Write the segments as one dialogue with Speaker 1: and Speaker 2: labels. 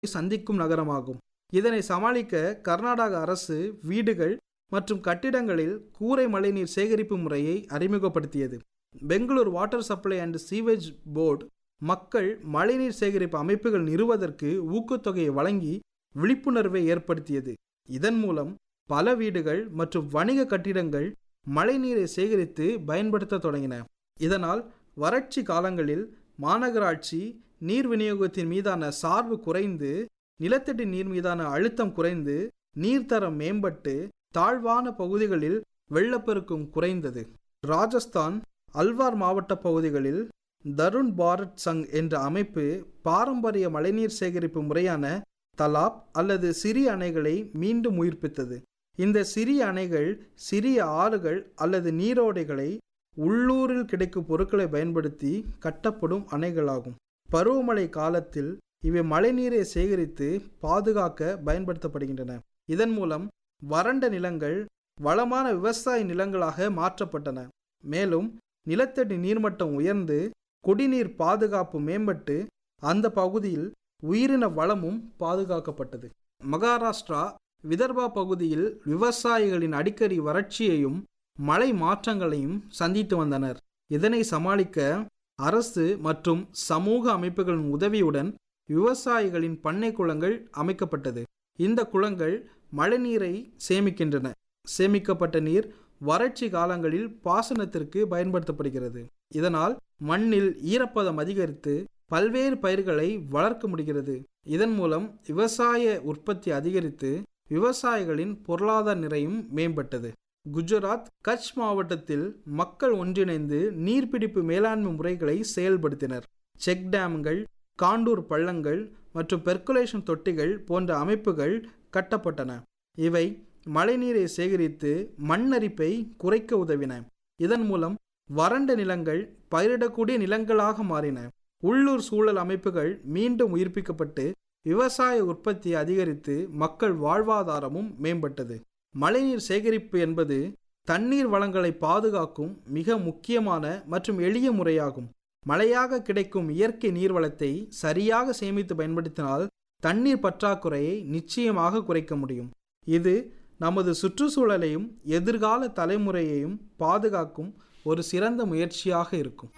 Speaker 1: சந்திக்கும் நகரமாகும் இதனை சமாளிக்க கர்நாடக அரசு வீடுகள் மற்றும் கட்டிடங்களில் கூரை மழைநீர் சேகரிப்பு முறையை அறிமுகப்படுத்தியது பெங்களூர் வாட்டர் சப்ளை அண்ட் சீவேஜ் போர்டு மக்கள் மழைநீர் சேகரிப்பு அமைப்புகள் நிறுவதற்கு ஊக்கத்தொகையை வழங்கி விழிப்புணர்வை ஏற்படுத்தியது இதன் மூலம் பல வீடுகள் மற்றும் வணிக கட்டிடங்கள் மழைநீரை சேகரித்து பயன்படுத்த தொடங்கின இதனால் வறட்சி காலங்களில் மாநகராட்சி நீர் விநியோகத்தின் மீதான சார்பு குறைந்து நிலத்தடி நீர் மீதான அழுத்தம் குறைந்து நீர்த்தரம் மேம்பட்டு தாழ்வான பகுதிகளில் வெள்ளப்பெருக்கும் குறைந்தது ராஜஸ்தான் அல்வார் மாவட்ட பகுதிகளில் தருண் பாரத் சங் என்ற அமைப்பு பாரம்பரிய மழைநீர் சேகரிப்பு முறையான தலாப் அல்லது சிறிய அணைகளை மீண்டும் உயிர்ப்பித்தது இந்த சிறிய அணைகள் சிறிய ஆறுகள் அல்லது நீரோடைகளை உள்ளூரில் கிடைக்கும் பொருட்களை பயன்படுத்தி கட்டப்படும் அணைகளாகும் பருவமழை காலத்தில் இவை மழைநீரை சேகரித்து பாதுகாக்க பயன்படுத்தப்படுகின்றன இதன் மூலம் வறண்ட நிலங்கள் வளமான விவசாய நிலங்களாக மாற்றப்பட்டன மேலும் நிலத்தடி நீர்மட்டம் உயர்ந்து குடிநீர் பாதுகாப்பு மேம்பட்டு அந்த பகுதியில் உயிரின வளமும் பாதுகாக்கப்பட்டது மகாராஷ்டிரா விதர்பா பகுதியில் விவசாயிகளின் அடிக்கடி வறட்சியையும் மழை மாற்றங்களையும் சந்தித்து வந்தனர் இதனை சமாளிக்க அரசு மற்றும் சமூக அமைப்புகளின் உதவியுடன் விவசாயிகளின் பண்ணை குளங்கள் அமைக்கப்பட்டது இந்த குளங்கள் மழைநீரை சேமிக்கின்றன சேமிக்கப்பட்ட நீர் வறட்சி காலங்களில் பாசனத்திற்கு பயன்படுத்தப்படுகிறது இதனால் மண்ணில் ஈரப்பதம் அதிகரித்து பல்வேறு பயிர்களை வளர்க்க முடிகிறது இதன் மூலம் விவசாய உற்பத்தி அதிகரித்து விவசாயிகளின் பொருளாதார நிறையும் மேம்பட்டது குஜராத் கட்ச் மாவட்டத்தில் மக்கள் ஒன்றிணைந்து நீர்பிடிப்பு மேலாண்மை முறைகளை செயல்படுத்தினர் செக் டேம்கள் காண்டூர் பள்ளங்கள் மற்றும் பெர்குலேஷன் தொட்டிகள் போன்ற அமைப்புகள் கட்டப்பட்டன இவை மழைநீரை சேகரித்து மண்ணரிப்பை குறைக்க உதவின இதன் மூலம் வறண்ட நிலங்கள் பயிரிடக்கூடிய நிலங்களாக மாறின உள்ளூர் சூழல் அமைப்புகள் மீண்டும் உயிர்ப்பிக்கப்பட்டு விவசாய உற்பத்தி அதிகரித்து மக்கள் வாழ்வாதாரமும் மேம்பட்டது மழைநீர் சேகரிப்பு என்பது தண்ணீர் வளங்களை பாதுகாக்கும் மிக முக்கியமான மற்றும் எளிய முறையாகும் மழையாக கிடைக்கும் இயற்கை நீர்வளத்தை சரியாக சேமித்து பயன்படுத்தினால் தண்ணீர் பற்றாக்குறையை நிச்சயமாக குறைக்க முடியும் இது நமது சுற்றுச்சூழலையும் எதிர்கால தலைமுறையையும் பாதுகாக்கும் ஒரு சிறந்த முயற்சியாக இருக்கும்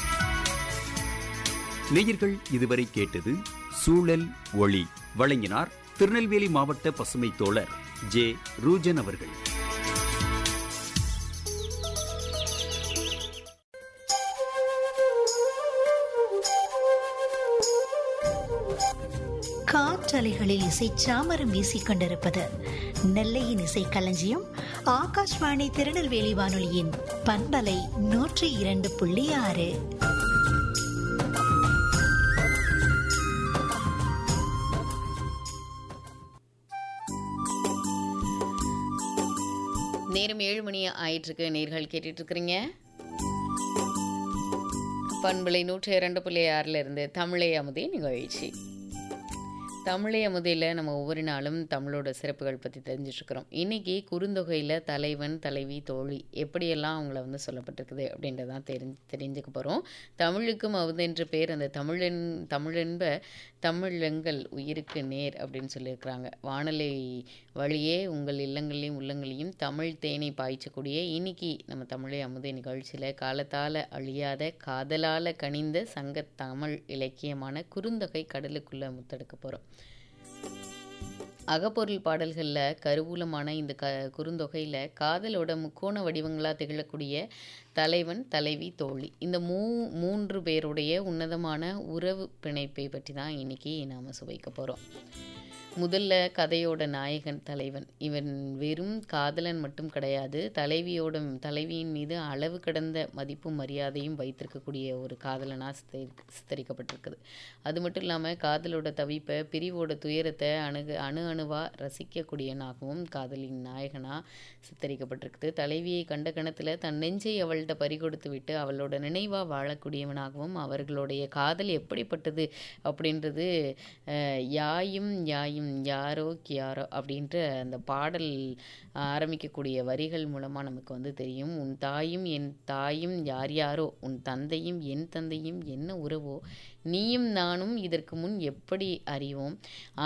Speaker 2: நேயர்கள் இதுவரை கேட்டது சூழல் ஒளி வழங்கினார் திருநெல்வேலி மாவட்ட பசுமை தோழர் ஜே ரூஜன் அவர்கள்
Speaker 3: காற்றலைகளில் இசை சாமரம் வீசிக் கொண்டிருப்பது நெல்லையின் இசை களஞ்சியம் ஆகாஷ்வாணி திருநெல்வேலி வானொலியின் பண்பலை நூற்றி இரண்டு புள்ளி ஆறு
Speaker 4: நேரம் ஏழு மணி ஆயிட்டிருக்கு நேர்கள் கேட்டுட்டு இருக்கிறீங்க பண்பலை நூற்றி இரண்டு புள்ளி ஆறில் இருந்து தமிழை அமுதே நிகழ்ச்சி தமிழை அமுதையில் நம்ம ஒவ்வொரு நாளும் தமிழோட சிறப்புகள் பற்றி தெரிஞ்சிட்ருக்கிறோம் இன்றைக்கி குறுந்தொகையில் தலைவன் தலைவி தோழி எப்படியெல்லாம் அவங்கள வந்து சொல்லப்பட்டிருக்குது அப்படின்றதான் தெரிஞ்சு தெரிஞ்சுக்க போகிறோம் தமிழுக்கும் அமுதென்று பேர் அந்த தமிழன் தமிழென்ப தமிழங்கள் உயிருக்கு நேர் அப்படின்னு சொல்லியிருக்கிறாங்க வானொலி வழியே உங்கள் இல்லங்களையும் உள்ளங்களையும் தமிழ் தேனை பாய்ச்சக்கூடிய இன்னைக்கு நம்ம தமிழை அமுதை நிகழ்ச்சியில் காலத்தால் அழியாத காதலால் கனிந்த சங்க தமிழ் இலக்கியமான குறுந்தொகை கடலுக்குள்ளே முத்தெடுக்க போகிறோம் அகப்பொருள் பாடல்களில் கருவூலமான இந்த க குறுந்தொகையில் காதலோட முக்கோண வடிவங்களாக திகழக்கூடிய தலைவன் தலைவி தோழி இந்த மூ மூன்று பேருடைய உன்னதமான உறவு பிணைப்பை பற்றி தான் இன்றைக்கி நாம் சுவைக்க போகிறோம் முதல்ல கதையோட நாயகன் தலைவன் இவன் வெறும் காதலன் மட்டும் கிடையாது தலைவியோட தலைவியின் மீது அளவு கடந்த மதிப்பும் மரியாதையும் வைத்திருக்கக்கூடிய ஒரு காதலனாக சித்தரி சித்தரிக்கப்பட்டிருக்குது அது மட்டும் இல்லாமல் காதலோட தவிப்பை பிரிவோட துயரத்தை அணுகு அணு அணுவாக ரசிக்கக்கூடியனாகவும் காதலின் நாயகனாக சித்தரிக்கப்பட்டிருக்குது தலைவியை கண்ட கணத்தில் தன் நெஞ்சை அவள்கிட்ட பறிகொடுத்து விட்டு அவளோட நினைவாக வாழக்கூடியவனாகவும் அவர்களுடைய காதல் எப்படிப்பட்டது அப்படின்றது யாயும் யாயும் யாரோ கியாரோ அப்படின்ற அந்த பாடல் ஆரம்பிக்கக்கூடிய வரிகள் மூலமாக நமக்கு வந்து தெரியும் உன் தாயும் என் தாயும் யார் யாரோ உன் தந்தையும் என் தந்தையும் என்ன உறவோ நீயும் நானும் இதற்கு முன் எப்படி அறிவோம்